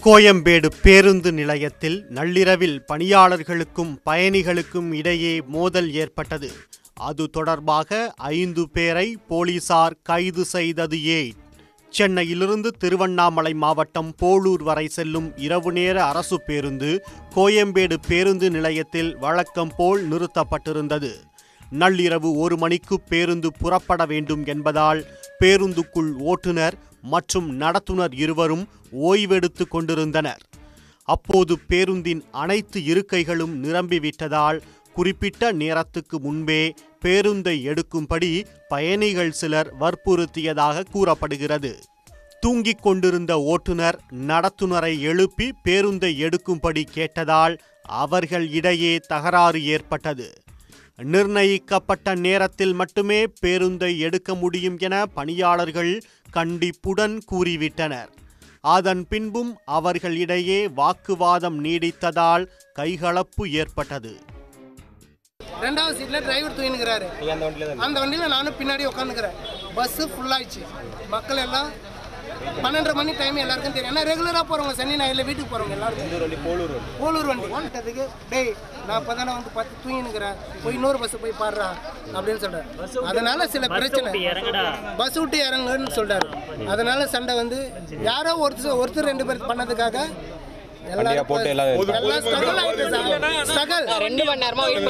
கோயம்பேடு பேருந்து நிலையத்தில் நள்ளிரவில் பணியாளர்களுக்கும் பயணிகளுக்கும் இடையே மோதல் ஏற்பட்டது அது தொடர்பாக ஐந்து பேரை போலீசார் கைது செய்தது ஏன் சென்னையிலிருந்து திருவண்ணாமலை மாவட்டம் போளூர் வரை செல்லும் இரவு நேர அரசு பேருந்து கோயம்பேடு பேருந்து நிலையத்தில் வழக்கம் போல் நிறுத்தப்பட்டிருந்தது நள்ளிரவு ஒரு மணிக்கு பேருந்து புறப்பட வேண்டும் என்பதால் பேருந்துக்குள் ஓட்டுநர் மற்றும் நடத்துனர் இருவரும் ஓய்வெடுத்து கொண்டிருந்தனர் அப்போது பேருந்தின் அனைத்து இருக்கைகளும் நிரம்பிவிட்டதால் குறிப்பிட்ட நேரத்துக்கு முன்பே பேருந்தை எடுக்கும்படி பயணிகள் சிலர் வற்புறுத்தியதாக கூறப்படுகிறது தூங்கிக் கொண்டிருந்த ஓட்டுநர் நடத்துனரை எழுப்பி பேருந்தை எடுக்கும்படி கேட்டதால் அவர்கள் இடையே தகராறு ஏற்பட்டது நிர்ணயிக்கப்பட்ட நேரத்தில் மட்டுமே பேருந்தை எடுக்க முடியும் என பணியாளர்கள் கண்டிப்புடன் கூறிவிட்டனர் அதன் பின்பும் அவர்களிடையே வாக்குவாதம் நீடித்ததால் கைகலப்பு ஏற்பட்டது ரெண்டாவது சீட்ல டிரைவர் தூங்கினுக்கிறாரு அந்த வண்டியில நானும் பின்னாடி உட்காந்துக்கிறேன் பஸ் ஃபுல்லாயிடுச்சு மக்கள் எல்லாம் பன்னெண்டரை மணி டைம் எல்லாருக்கும் தெரியும் ஏன்னா ரெகுலராக போகிறவங்க சனி ஞாயிறுல வீட்டுக்கு போகிறவங்க எல்லாருக்கும் போலூர் வண்டி ஓட்டதுக்கு டேய் நான் இப்போ தானே வந்து பத்து தூங்கினுக்கிறேன் போய் இன்னொரு பஸ் போய் பாடுறா அப்படின்னு சொல்றாரு அதனால சில பிரச்சனை பஸ் விட்டு இறங்குன்னு சொல்றாரு அதனால சண்டை வந்து யாரோ ஒருத்தர் ஒருத்தர் ரெண்டு பேர் பண்ணதுக்காக எல்லாரும் போட்டு எல்லாம் எல்லாம் struggle ஆயிட்டு சார். struggle. ரெண்டு மணி நேரமா வெயிட்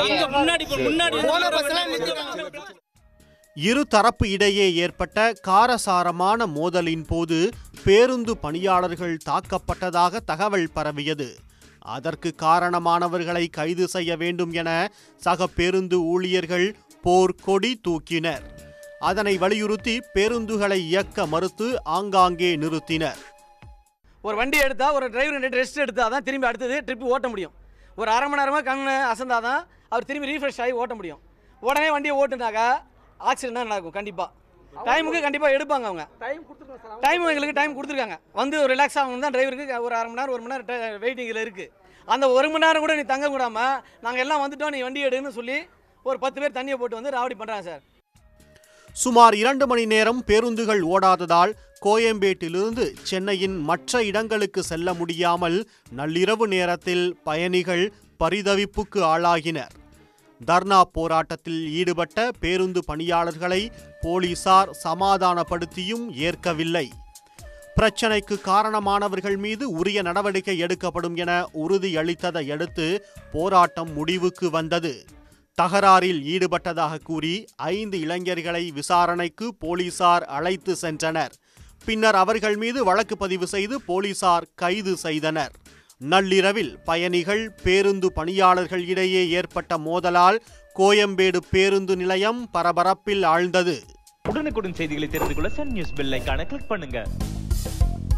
பண்ணுங்க போன பஸ்லாம் நிறுத்திட்டாங்க இரு தரப்பு இடையே ஏற்பட்ட காரசாரமான மோதலின் போது பேருந்து பணியாளர்கள் தாக்கப்பட்டதாக தகவல் பரவியது அதற்கு காரணமானவர்களை கைது செய்ய வேண்டும் என சக பேருந்து ஊழியர்கள் போர்க்கொடி தூக்கினர் அதனை வலியுறுத்தி பேருந்துகளை இயக்க மறுத்து ஆங்காங்கே நிறுத்தினர் ஒரு வண்டி எடுத்தா ஒரு டிரைவர் ரெண்டு ரெஸ்ட் எடுத்தா தான் திரும்பி அடுத்தது ட்ரிப் ஓட்ட முடியும் ஒரு அரை மணி நேரமாக கண்ணு அசந்தா தான் அவர் திரும்பி ரீஃப்ரெஷ் ஆகி ஓட்ட முடியும் உடனே வண்டியை ஓட்டுனாக்கா ஆக்சிடென்ட் தான் நடக்கும் கண்டிப்பாக டைமுக்கு கண்டிப்பாக எடுப்பாங்க அவங்க டைம் எங்களுக்கு டைம் கொடுத்துருக்காங்க வந்து ஒரு ரிலாக்ஸ் ஆகணும் தான் டிரைவருக்கு ஒரு அரை மணி நேரம் ஒரு மணி நேரம் வெயிட்டிங்கில் இருக்குது அந்த ஒரு மணி நேரம் கூட நீ தங்க விடாமல் நாங்கள் எல்லாம் வந்துட்டோம் நீ வண்டி எடுன்னு சொல்லி ஒரு பத்து பேர் தண்ணியை போட்டு வந்து ராவடி பண்ணுறாங்க சார் சுமார் இரண்டு மணி நேரம் பேருந்துகள் ஓடாததால் கோயம்பேட்டிலிருந்து சென்னையின் மற்ற இடங்களுக்கு செல்ல முடியாமல் நள்ளிரவு நேரத்தில் பயணிகள் பரிதவிப்புக்கு ஆளாகினர் தர்ணா போராட்டத்தில் ஈடுபட்ட பேருந்து பணியாளர்களை போலீசார் சமாதானப்படுத்தியும் ஏற்கவில்லை பிரச்சனைக்கு காரணமானவர்கள் மீது உரிய நடவடிக்கை எடுக்கப்படும் என உறுதியளித்ததை அடுத்து போராட்டம் முடிவுக்கு வந்தது தகராறில் ஈடுபட்டதாக கூறி ஐந்து இளைஞர்களை விசாரணைக்கு போலீசார் அழைத்து சென்றனர் பின்னர் அவர்கள் மீது வழக்கு பதிவு செய்து போலீசார் கைது செய்தனர் நள்ளிரவில் பயணிகள் பேருந்து பணியாளர்கள் இடையே ஏற்பட்ட மோதலால் கோயம்பேடு பேருந்து நிலையம் பரபரப்பில் ஆழ்ந்தது உடனுக்குடன் செய்திகளை தெரிந்து கொள்ள சன் நியூஸ் பெல் ஐகானை கிளிக் பண்ணுங்க